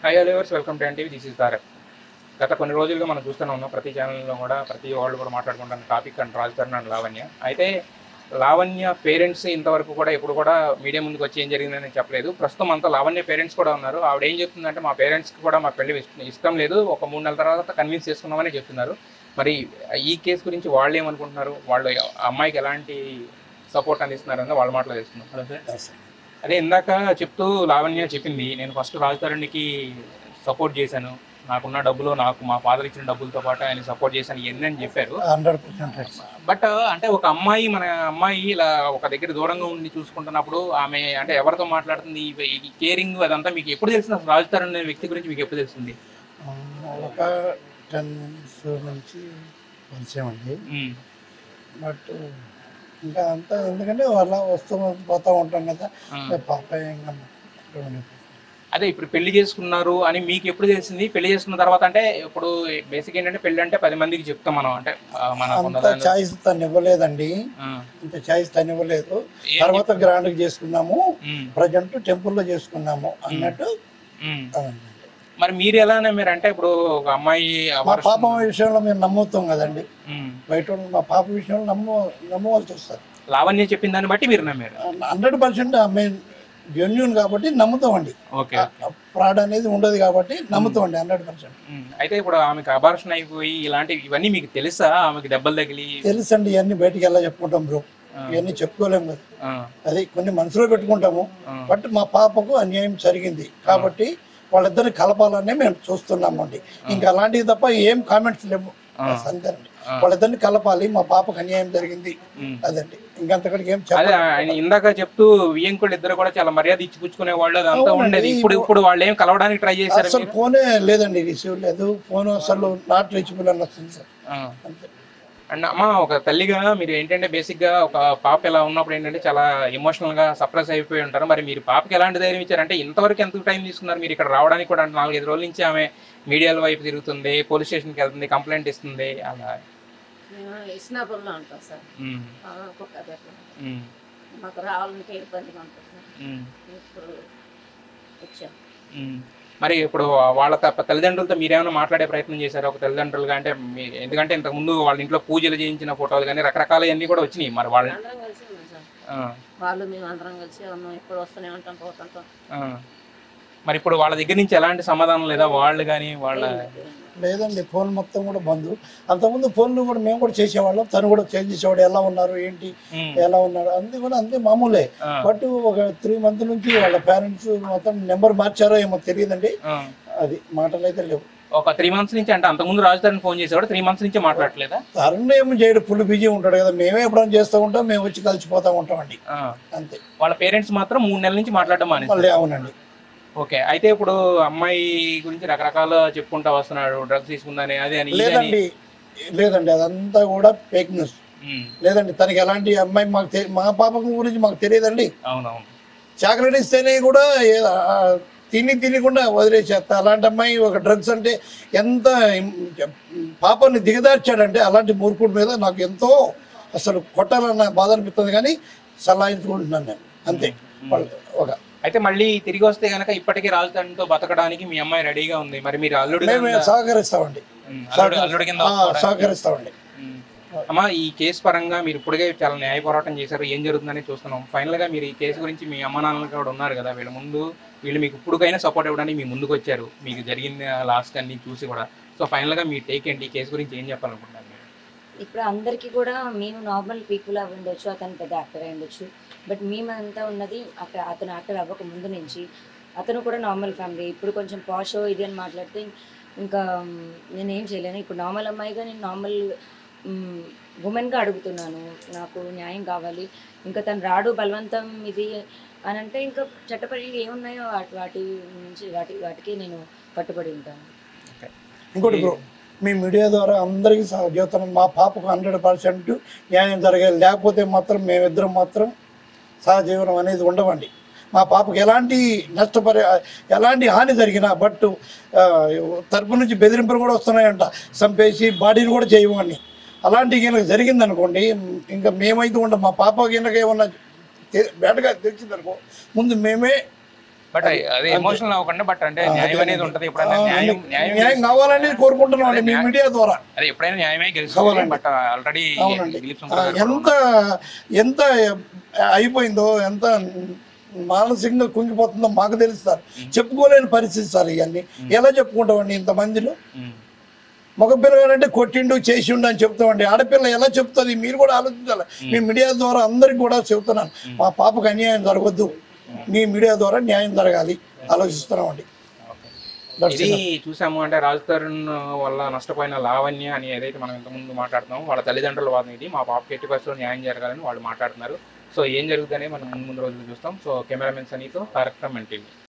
High అలివర్స్ welcome to NTV this is Tarak గత కొన్ని రోజులుగా మనం చూస్తూనే ఉన్నాం ప్రతి ఛానల్లో కూడా ప్రతి వాళ్ళు కూడా మాట్లాడుకుంటున్న టాపిక్ అండ్ రాజకరణ్ అండ్ లావణ్య అయితే లావణ్య పేరెంట్స్ ఇంతవరకు కూడా ఎప్పుడు కూడా మీడియా ముందుకు వచ్చి ఏం జరిగిందని చెప్పలేదు ప్రస్తుతం అంతా లావణ్య పేరెంట్స్ కూడా ఉన్నారు ఆవిడ ఏం చెప్తుందంటే మా పేరెంట్స్కి కూడా మా పెళ్లి ఇష్ట- ఇష్టం లేదు ఒక మూడు నెలల తర్వాత కన్విన్స్ చేసుకున్నామని చెప్తున్నారు మరి ఈ కేసు గురించి వాళ్ళు ఏమనుకుంటున్నారు వాళ్ళు ఆ అమ్మాయికి ఎలాంటి సపోర్ట్ అందిస్తున్నారని వాళ్ళ మాటలో తెలుస్తున్నాం హలో సార్ అదే ఇందాక చెప్తూ లావణ్య చెప్పింది నేను ఫస్ట్ రాజధానికి సపోర్ట్ చేశాను నాకున్న డబ్బులు నాకు మా ఫాదర్ ఇచ్చిన డబ్బులతో పాటు ఆయన సపోర్ట్ చేశాను ఇవన్నీ అని చెప్పారు hundred percent right sir but అంటే ఒక అమ్మాయి మన అమ్మాయి ఇలా ఒక దగ్గర దూరంగా ఉండి చూసుకుంటున్నప్పుడు ఆమె అంటే ఎవరితో మాట్లాడుతుంది ఈ- ఈ కేరింగ్ అదంతా మీకు ఎప్పుడు తెలిసింది అసలు రాజు తరుణ్ అనే వ్యక్తి గురించి మీకు ఎప్పుడు తెలిసింది ఆ, ఒక టెన్ మినిట్స్ నుంచి పరిచయం అండి ఉమ్, బట్ ఇంకా అంతా ఎందుకంటే వాళ్ళ వస్తూ పోతూ ఉంటాం కదా ఆ. ఇంకా పాప ఇంకా అదే ఇప్పుడు పెళ్లి చేసుకున్నారు అని మీకు ఎప్పుడు తెలిసింది పెళ్లి చేసుకున్న తర్వాత అంటే ఇప్పుడు బేసిక్ ఏంటంటే పెళ్లి అంటే పది మందికి చెప్తాం మనం అంటే ఆ, మన అంత కొందరు- ఛాయిస్ తను ఇవ్వలేదండి ఆ, అంత ఛాయిస్ తను ఇవ్వలేదు ఏం తర్వాత గ్రాండ్ చేసుకున్నాము ఉమ్, ప్రజెంట్ టెంపుల్లో చేసుకున్నాము అన్నట్టు ఉమ్. అదండి. మరి మీరు ఎలానే మీరు అంటే ఇప్పుడు ఒక అమ్మాయి మా abortion- పాప విషయంలో మేము నమ్ముతాం కదండి ఉమ్. బయట వాళ్ళు మా పాప విషయంలో నమ్ము నమ్మవలసి వస్తుంది లావణ్య చెప్పిన దాన్ని బట్టి మీరు నమ్మారు హండ్రెడ్ పర్సెంట్ మేము జెన్యున్ కాబట్టి నమ్ముతామండి ఓకే ఫ్రాడ్ అనేది ఉండదు కాబట్టి నమ్ముతామండి హండ్రెడ్ పర్సెంట్ ఉమ్. అయితే ఇప్పుడు ఆమెకు అబార్షన్ అయిపోయి ఇలాంటి ఇవన్నీ మీకు తెలుసా ఆమెకి దెబ్బలు తగిలి తెలుసండి ఇవన్నీ బయటికి ఎలా చెప్పుకుంటాం బ్రో ఇవన్నీ చెప్పుకోలేము కదా ఆ, అది కొన్ని మనసులో పెట్టుకుంటాము ఆ. బట్ మా పాపకు అన్యాయం జరిగింది కాబట్టి వాళ్ళిద్దరిని కలపాలనే మేము చూస్తున్నామండి ఇంకా అలాంటివి తప్ప ఏం కామెంట్స్ లేవు అంతేనండి వాళ్ళిద్దరిని కలపాలి మా పాపకు అన్యాయం జరిగింది ఉమ్. అదండి ఇంకంతకడికి ఏం అదే చెప్పాలి ఆయన ఇందాక చెప్తూ వియ్యంకుళ్ళు ఇద్దరు కూడా చాలా మర్యాద ఇచ్చి పుచ్చుకునే వాళ్ళు అదంతా అవునండి. ఉండేది ఇప్పుడు ఇప్పుడు వాళ్ళు ఏం కలవడానికి ట్రై చేశారు అసలు ఫోనే లేదండి రిసీవ్ లేదు ఫోన్ అసలు నాట్ రీచబుల్ అని వస్తుంది సార్ అంతే అండ్ అమ్మ ఒక తల్లిగా మీరు ఏంటంటే బేసిక్ గా ఒక పాప ఇలా ఉన్నప్పుడు ఏంటంటే చాలా ఎమోషనల్ గా సప్రెస్ అయిపోయి ఉంటారు మరి మీరు పాపకి ఎలాంటి ధైర్యం ఇచ్చారంటే ఇంతవరకు ఎంత టైం తీసుకున్నారు మీరు ఇక్కడ రావడానికి కూడా అంటే నాలుగైదు రోజుల నుంచి ఆమె మీడియాల వైపు తిరుగుతుంది పోలీస్ స్టేషన్కి వెళ్తుంది కంప్లైంట్ ఇస్తుంది అలా మేము ఇస్నాపురంలో ఉంటాం సార్ ఉమ్, ఒక్కొక్క దగ్గర ఉమ్, మాకు రావాలంటే ఇబ్బందిగా ఉంటుంది ఉమ్, ఇప్పుడు వచ్చాం ఉమ్. మరి ఇప్పుడు వాళ్ళ త- తల్లిదండ్రులతో మీరేమైనా మాట్లాడే ప్రయత్నం చేశారు ఒక తల్లిదండ్రులుగా అంటే మీ ఎందుకంటే ఇంతకు ముందు వాళ్ళ ఇంట్లో పూజలు చేయించిన ఫోటోలు కానీ రకరకాలవన్నీ కూడా వచ్చినాయి మరి వాళ్ళ అందరం కలిసి ఉన్నాం సార్ ఆ, వాళ్ళు మేము అందరం కలిసి ఉన్నాం ఎప్పుడు వస్తూనే ఉంటాం పోతుంటాం ఆ. మరి ఇప్పుడు వాళ్ళ దగ్గర నుంచి ఎలాంటి సమాధానం లేదా వాళ్ళు కానీ వాళ్ళ లేదండి ఫోన్ మొత్తం కూడా బంద్ అంతకుముందు ఫోన్లు కూడా మేము కూడా చేసేవాళ్ళం తను కూడా చేంజ్ చేసేవాడు ఎలా ఉన్నారు ఏంటి ఉమ్, ఎలా ఉన్నారు అన్ని కూడా అంతే మామూలే ఆ, బట్ ఒక త్రీ మంత్ నుంచి వాళ్ళ పేరెంట్స్ మొత్తం నెంబర్ మార్చారో ఏమో తెలియదండి ఆ. అది మాటలు అయితే లేవు ఒక త్రీ మంత్స్ నుంచి అంటే అంతకుముందు రాజధాని ఫోన్ చేసేవాడు త్రీ మంత్స్ నుంచి మాట్లాడలేదా తరుణ్ ఏం చేయడు ఫుల్ బిజీ ఉంటాడు కదా మేమే ఎప్పుడైనా చేస్తూ ఉంటాం మేము వచ్చి కలిసిపోతూ ఉంటామండి ఆ. అంతే వాళ్ళ పేరెంట్స్ మాత్రం మూడు నెలల నుంచి మాట్లాడడం మానేసి మళ్ళీ అవునండి ఓకే అయితే ఇప్పుడు అమ్మాయి గురించి రకరకాల చెప్పుకుంటా వస్తున్నాడు డ్రగ్స్ తీసుకుందని అది అని ఇది అని లేదండి లేదండి అదంతా కూడా ఫేక్ న్యూస్ ఉమ్, లేదండి తనకి ఎలాంటి అమ్మాయి మాకు తె- మా పాప గురించి మాకు తెలియదండి అవునవును చాక్లెట్ ఇస్తేనే కూడా ఏ- ఆ, తిని తినకుండా వదిలేసేస్తా అలాంటి అమ్మాయి ఒక డ్రగ్స్ అంటే ఎంత ఇం- పాపని దిగదార్చాడంటే అలాంటి మూర్ఖుడి మీద నాకు ఎంతో అసలు కొట్టాలన్న బాధ అనిపిస్తుంది కానీ సలాయించుకుంటున్నాను నేను అంతే వాళ్ళు ఒక అయితే మళ్ళీ తిరిగి వస్తే గనక ఇప్పటికీ రాజధానితో బతకడానికి మీ అమ్మాయి రెడీగా ఉంది మరి మీరు అల్లుడు మేము సహకరిస్తామండి అల్లుడు అల్లుడి కింద ఆ, ఒప్పుకోవడానికి- సహకరిస్తామండి ఉమ్. అమ్మా ఈ కేసు పరంగా మీరు ఇప్పటికే చాలా న్యాయ పోరాటం చేశారు ఏం జరుగుతుందని చూస్తున్నాం ఫైనల్ గా మీరు ఈ కేసు గురించి మీ అమ్మ నాన్నలు కూడా ఉన్నారు కదా వీళ్ళ ముందు వీళ్ళు మీకు ఇప్పుడుకైనా సపోర్ట్ ఇవ్వడానికి మీ ముందుకు వచ్చారు మీకు జరిగిన లాస్ట్ అన్ని చూసి కూడా సో ఫైనల్ గా మీరు టేక్ ఏంటి ఈ కేసు గురించి ఏం చెప్పాలనుకుంటున్నారు మీరు ఇప్పుడు అందరికీ కూడా మేము నార్మల్ పీపుల్ అవి ఉండొచ్చు అతను పెద్ద యాక్టర్ అయి ఉండొచ్చు బట్ మేమంతా ఉన్నది అక్కడ అతను యాక్టర్ అవ్వక ముందు నుంచి అతను కూడా నార్మల్ ఫ్యామిలీ ఇప్పుడు కొంచెం పాషో ఇది అని మాట్లాడితే ఇంకా మ్, నేను ఏం చేయలేను ఇప్పుడు నార్మల్ అమ్మాయిగా నేను నార్మల్ ఉమెన్గా అడుగుతున్నాను నాకు న్యాయం కావాలి ఇంకా తను రాడు బలవంతం ఇది అని అంటే ఇంకా చట్టపరంగా ఏమున్నాయో వాటి వాటి నుంచి వాటి వాటికి నేను కట్టుబడి ఉంటాను ఇంకోటి బ్రో మీ మీడియా ద్వారా అందరికీ సహజీవితం మా పాపకు హండ్రెడ్ పర్సెంట్ న్యాయం జరగాలి లేకపోతే మాత్రం మేమిద్దరం మాత్రం సహజీవనం అనేది ఉండవండి మా పాపకు ఎలాంటి నష్టపరి ఎలాంటి హాని జరిగినా బట్ తరపు నుంచి బెదిరింపులు కూడా వస్తున్నాయంట చంపేసి బాడీని కూడా చేయమని అలాంటి కనుక జరిగిందనుకోండి ఇంకా మేమైతే ఉంటాం మా పాప కనుక ఏమన్నా తె- బేటగా తెలిసిందనుకో ముందు మేమే బట్ అదే ఎమోషనల్ అవ్వకుండా బట్ అంటే న్యాయం అనేది ఉంటుంది ఎప్పుడైనా న్యాయం న్యాయం న్యాయం కావాలని కోరుకుంటున్నాం అండి మీ మీడియా ద్వారా అదే ఎప్పుడైనా న్యాయమే గెలుస్తుంది కావాలండి. బట్ ఆల్రెడీ అవునండి దిలీప్ ఆ, శంకర్ గారు ఎంత ఎంత అయిపోయిందో ఎంత మానసికంగా కుంగిపోతుందో మాకు తెలుసు సార్ చెప్పుకోలేని పరిస్థితి సార్ ఇవన్నీ ఎలా చెప్పుకుంటామండి ఇంతమందిలో ఉమ్. మగ పిల్లగాడంటే కొట్టిండు చేసిండు అని చెప్తామండి ఆడపిల్ల ఎలా చెప్తుంది మీరు కూడా ఆలోచించాలి మీ మీడియా ద్వారా అందరికి కూడా చెప్తున్నాను మా పాపకు అన్యాయం జరగొద్దు మీ మీడియా ద్వారా న్యాయం జరగాలి ఆలోచిస్తున్నామండి That's ఇది చూసాము అంటే రాజ్ తరుణ్ వల్ల నష్టపోయిన లావణ్య అని ఏదైతే మనం ఇంతకుముందు మాట్లాడుతున్నామో వాళ్ళ తల్లిదండ్రుల వాదన ఇది మా పాపకి ఎట్టి పరిస్థితుల్లో న్యాయం జరగాలని వాళ్ళు మాట్లాడుతున్నారు సో ఏం జరుగుతుందని మనం ముందు ముందు రోజులు చూస్తాం సో కెమెరామెన్ సనీతో తారక్ ఫ్రమ్ ఎన్టీవీ